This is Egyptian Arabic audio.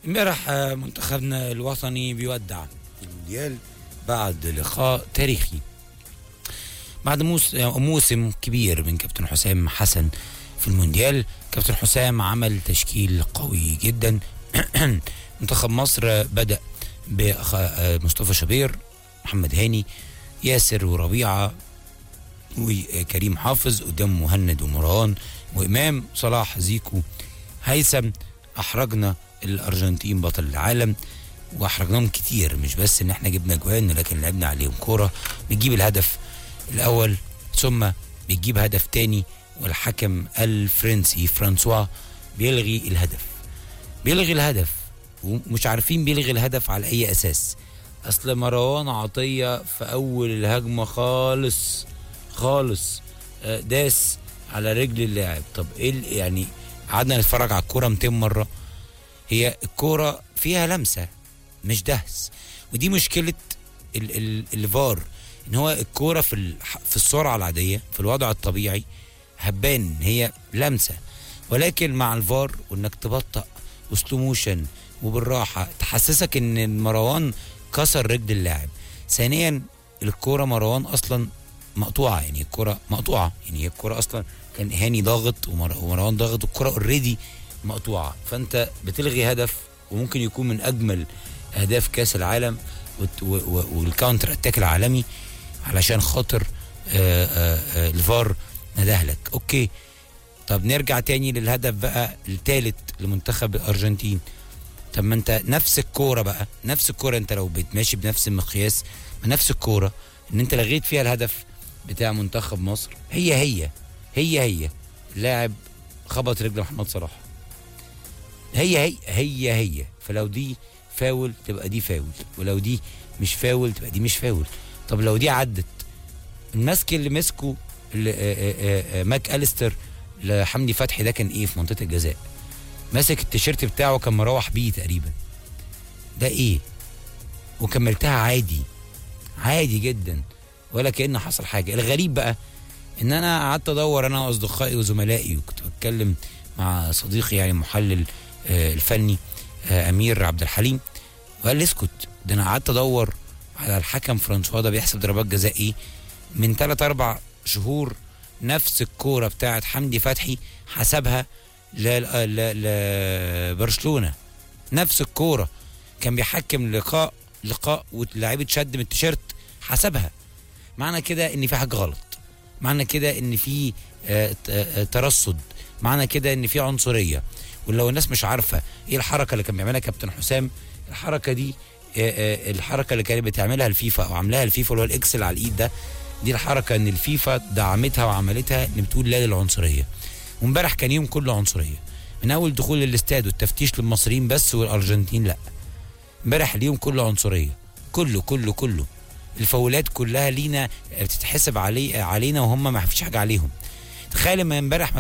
امبارح آه، منتخبنا الوطني بيودع المونديال بعد لقاء تاريخي بعد موس- آه، موسم كبير من كابتن حسام حسن في المونديال كابتن حسام عمل تشكيل قوي جدا منتخب مصر بدأ بمصطفى شبير محمد هاني ياسر وربيعة وكريم حافظ قدام مهند ومروان وإمام صلاح زيكو هيثم أحرجنا الأرجنتين بطل العالم واحرجناهم كتير مش بس ان احنا جبنا جوان لكن لعبنا عليهم كوره بتجيب الهدف الاول ثم بتجيب هدف تاني والحكم الفرنسي فرانسوا بيلغي الهدف بيلغي الهدف ومش عارفين بيلغي الهدف على اي اساس اصل مروان عطيه في اول الهجمه خالص خالص آه، داس على رجل اللاعب طب ايه ال- يعني قعدنا نتفرج على الكوره 200 مره هي الكوره فيها لمسه مش دهس ودي مشكله ال ال الفار ان هو الكوره في ال في السرعه العاديه في الوضع الطبيعي هبان إن هي لمسه ولكن مع الفار وانك تبطأ وسلو موشن وبالراحه تحسسك ان مروان كسر رجل اللاعب ثانيا الكوره مروان اصلا مقطوعه يعني الكوره مقطوعه يعني هي الكوره اصلا كان هاني ضاغط ومر- ومروان ضاغط والكوره اوريدي مقطوعه فانت بتلغي هدف وممكن يكون من اجمل اهداف كاس العالم والت- و- و- والكاونتر اتاك العالمي علشان خاطر آه، آه، آه، الفار ندهلك اوكي طب نرجع تاني للهدف بقى الثالث لمنتخب الارجنتين طب ما انت نفس الكوره بقى نفس الكوره انت لو بتماشي بنفس المقياس ما نفس الكوره ان انت لغيت فيها الهدف بتاع منتخب مصر هي هي هي هي اللاعب خبط رجل محمد صلاح هي هي هي هي فلو دي فاول تبقى دي فاول ولو دي مش فاول تبقى دي مش فاول طب لو دي عدت المسك اللي مسكه اللي آه، آه، آه، ماك اليستر لحمدي فتحي ده كان ايه في منطقه الجزاء ماسك التيشيرت بتاعه كان مروح بيه تقريبا ده ايه وكملتها عادي عادي جدا ولا كأن حصل حاجه الغريب بقى ان انا قعدت ادور انا واصدقائي وزملائي وكنت بتكلم مع صديقي يعني محلل آه، الفني آه، امير عبد الحليم وقال لي اسكت ده انا قعدت ادور على الحكم فرانسوا ده بيحسب ضربات جزاء ايه من 3 4 شهور نفس الكوره بتاعت حمدي فتحي حسبها ل- ل- لبرشلونه نفس الكوره كان بيحكم لقاء لقاء واللاعب اتشد من التيشيرت حسبها معنى كده ان في حاجه غلط معنى كده ان في آه، ت- آه، ترصد معنى كده ان في عنصريه ولو الناس مش عارفه ايه الحركه اللي كان بيعملها كابتن حسام الحركه دي آه، آه، الحركه اللي كانت بتعملها الفيفا او عاملاها الفيفا اللي هو الاكس اللي على الايد ده دي الحركه ان الفيفا دعمتها وعملتها ان بتقول لا للعنصريه وامبارح كان يوم كله عنصريه من اول دخول الاستاد والتفتيش للمصريين بس والارجنتين لا امبارح اليوم كله عنصريه كله كله كله الفاولات كلها لينا بتتحسب علي علينا وهم ما فيش حاجه عليهم تخيل لما امبارح ما